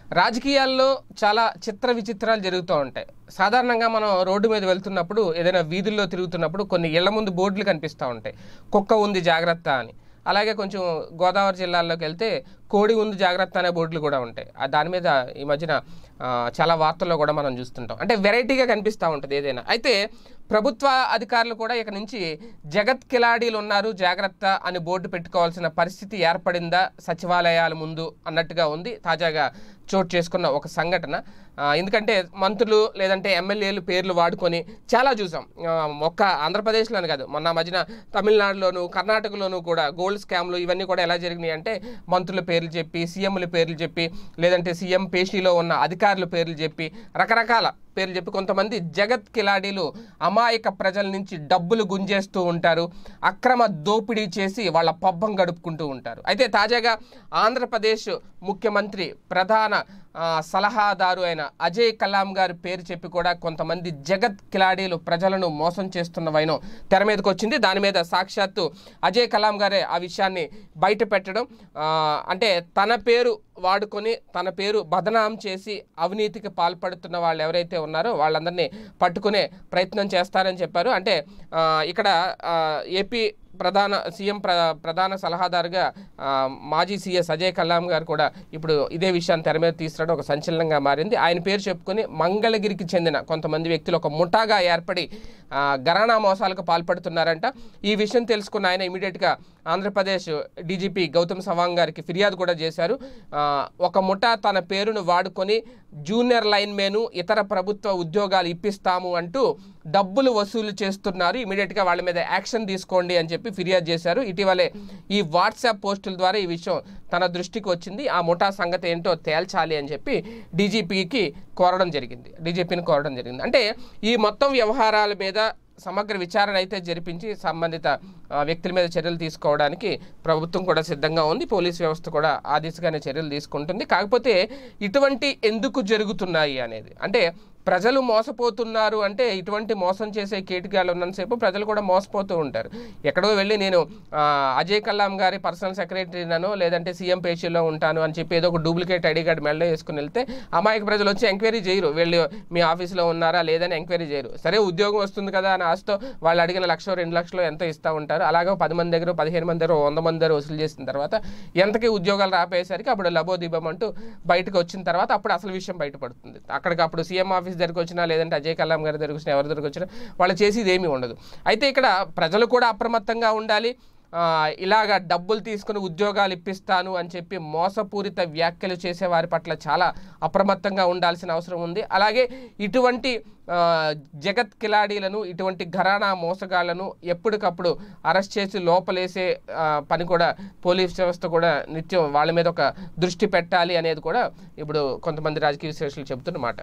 రాజకీయాల్లో చాలా చిత్ర విచిత్రాలు జరుగుతూ ఉంటాయి సాధారణంగా మనం రోడ్డు మీద వెళ్తున్నప్పుడు ఏదైనా వీధుల్లో తిరుగుతున్నప్పుడు కొన్ని ఇళ్ల ముందు బోర్డులు కనిపిస్తూ ఉంటాయి కుక్క ఉంది జాగ్రత్త అని అలాగే కొంచెం గోదావరి జిల్లాల్లోకి వెళ్తే కోడి ఉంది జాగ్రత్త అనే బోర్డులు కూడా ఉంటాయి ఆ దాని మీద ఈ మధ్యన ఆ, చాలా వార్తల్లో కూడా మనం చూస్తుంటాం అంటే వెరైటీగా కనిపిస్తూ ఉంటుంది ఏదైనా అయితే ప్రభుత్వ అధికారులు కూడా ఇక నుంచి జగత్ కిలాడీలు ఉన్నారు జాగ్రత్త అని బోర్డు పెట్టుకోవాల్సిన పరిస్థితి ఏర్పడిందా సచివాలయాల ముందు అన్నట్టుగా ఉంది తాజాగా చోటు చేసుకున్న ఒక సంఘటన ఆ, ఎందుకంటే మంత్రులు లేదంటే ఎమ్మెల్యేలు పేర్లు వాడుకొని చాలా చూసాం ఆ, ఒక్క ఆంధ్రప్రదేశ్లోనే కాదు మొన్న మధ్యన తమిళనాడులోను కర్ణాటకలోను కూడా గోల్డ్ స్కామ్లు ఇవన్నీ కూడా ఎలా జరిగినాయి అంటే మంత్రుల పేర్లు చెప్పి సీఎంల పేర్లు చెప్పి లేదంటే సీఎం పేషీలో ఉన్న అధికారుల పేర్లు చెప్పి రకరకాల పేర్లు చెప్పి కొంతమంది జగత్ కిలాడీలు అమాయక ప్రజల నుంచి డబ్బులు గుంజేస్తూ ఉంటారు అక్రమ దోపిడీ చేసి వాళ్ళ పబ్బం గడుపుకుంటూ ఉంటారు అయితే తాజాగా ఆంధ్రప్రదేశ్ ముఖ్యమంత్రి ప్రధాన ఆ, సలహాదారు అయిన అజయ్ కలాం గారి పేరు చెప్పి కూడా కొంతమంది జగత్ కిలాడీలు ప్రజలను మోసం చేస్తున్న వైనం తెర మీదకి వచ్చింది దాని మీద సాక్షాత్తు అజయ్ కలాం గారే ఆ విషయాన్ని బయట పెట్టడం ఆ, అంటే తన పేరు వాడుకొని తన పేరు బదనాం చేసి అవినీతికి పాల్పడుతున్న వాళ్ళు ఎవరైతే ఉన్నారో వాళ్ళందరినీ పట్టుకునే ప్రయత్నం చేస్తారని చెప్పారు అంటే ఆ, ఇక్కడ ఆ, ఏపీ ప్రధాన సీఎం ప్ర ప్రధాన సలహాదారుగా ఆ, మాజీ సీఎస్ అజయ్ కలాం గారు కూడా ఇప్పుడు ఇదే విషయాన్ని తెర మీద తీసుకురావడం ఒక సంచలనంగా మారింది ఆయన పేరు చెప్పుకొని మంగళగిరికి చెందిన కొంతమంది వ్యక్తులు ఒక ముఠాగా ఏర్పడి ఆ, ఘరానా మోసాలకు పాల్పడుతున్నారంట ఈ విషయం తెలుసుకున్న ఆయన ఇమీడియట్గా ఆంధ్రప్రదేశ్ డీజీపీ గౌతమ్ సవాంగ్ గారికి ఫిర్యాదు కూడా చేశారు ఆ, ఒక ముఠా తన పేరును వాడుకొని జూనియర్ లైన్ మేను ఇతర ప్రభుత్వ ఉద్యోగాలు ఇప్పిస్తాము అంటూ డబ్బులు వసూలు చేస్తున్నారు ఇమీడియట్గా వాళ్ళ మీద యాక్షన్ తీసుకోండి అని చెప్పి ఫిర్యాదు చేశారు ఇటీవలే ఈ వాట్సాప్ పోస్టుల ద్వారా ఈ విషయం తన దృష్టికి వచ్చింది ఆ ముఠా సంగతి ఏంటో తేల్చాలి అని చెప్పి డీజీపీకి కోరడం జరిగింది డీజీపీని కోరడం జరిగింది అంటే ఈ మొత్తం వ్యవహారాల మీద సమగ్ర విచారణ అయితే జరిపించి సంబంధిత ఆ, వ్యక్తుల మీద చర్యలు తీసుకోవడానికి ప్రభుత్వం కూడా సిద్ధంగా ఉంది పోలీస్ వ్యవస్థ కూడా ఆ దిశగానే చర్యలు తీసుకుంటుంది కాకపోతే ఇటువంటి ఎందుకు జరుగుతున్నాయి అనేది అంటే ప్రజలు మోసపోతున్నారు అంటే ఇటువంటి మోసం చేసే కీటకాలు ఉన్నంతసేపు ప్రజలు కూడా మోసపోతూ ఉంటారు ఎక్కడో వెళ్ళి నేను ఆ, అజయ్ కలాం గారి పర్సనల్ సెక్రటరీనో లేదంటే సీఎం పేషీలో ఉంటాను అని చెప్పి ఏదో ఒక డూప్లికేట్ ఐడి కార్డు మెడలో వేసుకుని వెళ్తే అమాయక ప్రజలు వచ్చి ఎంక్వైరీ చేయరు వెళ్ళి మీ ఆఫీస్లో ఉన్నారా లేదని ఎంక్వైరీ చేయరు సరే ఉద్యోగం వస్తుంది కదా అని ఆశతో వాళ్ళు అడిగిన లక్ష రెండు లక్షలు ఎంతో ఇస్తూ ఉంటారు అలాగే పది మంది దగ్గర పదిహేను మంది దగ్గర వంద మంది దగ్గర వసూలు చేసిన తర్వాత ఎంతకి ఉద్యోగాలు రాపోయేసరికి అప్పుడు లబోదీపం అంటూ బయటకు వచ్చిన తర్వాత అప్పుడు అసలు విషయం బయటపడుతుంది అక్కడికి అప్పుడు సీఎం ఆఫీస్ దగ్గరికి వచ్చినా లేదంటే అజయ్ కలాం గారి దగ్గరికి వచ్చినా ఎవరి దగ్గరికి వచ్చినా వాళ్ళు చేసేది ఏమీ ఉండదు అయితే ఇక్కడ ప్రజలు కూడా అప్రమత్తంగా ఉండాలి ఆ, ఇలాగ డబ్బులు తీసుకుని ఉద్యోగాలు ఇప్పిస్తాను అని చెప్పి మోసపూరిత వ్యాఖ్యలు చేసే వారి పట్ల చాలా అప్రమత్తంగా ఉండాల్సిన అవసరం ఉంది అలాగే ఇటువంటి ఆ, జగత్ కిలాడీలను ఇటువంటి ఘరానా మోసగాళ్లను ఎప్పటికప్పుడు అరెస్ట్ చేసి లోపలేసే ఆ, పని కూడా పోలీస్ వ్యవస్థ కూడా నిత్యం వాళ్ళ మీద ఒక దృష్టి పెట్టాలి అనేది కూడా ఇప్పుడు కొంతమంది రాజకీయ విశ్లేషకులు చెబుతున్నమాట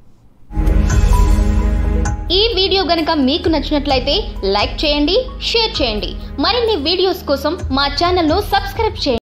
ఈ వీడియో గనక మీకు నచ్చినట్లయితే లైక్ చేయండి షేర్ చేయండి మరిన్ని వీడియోస్ కోసం మా ఛానల్ను సబ్స్క్రైబ్ చేయండి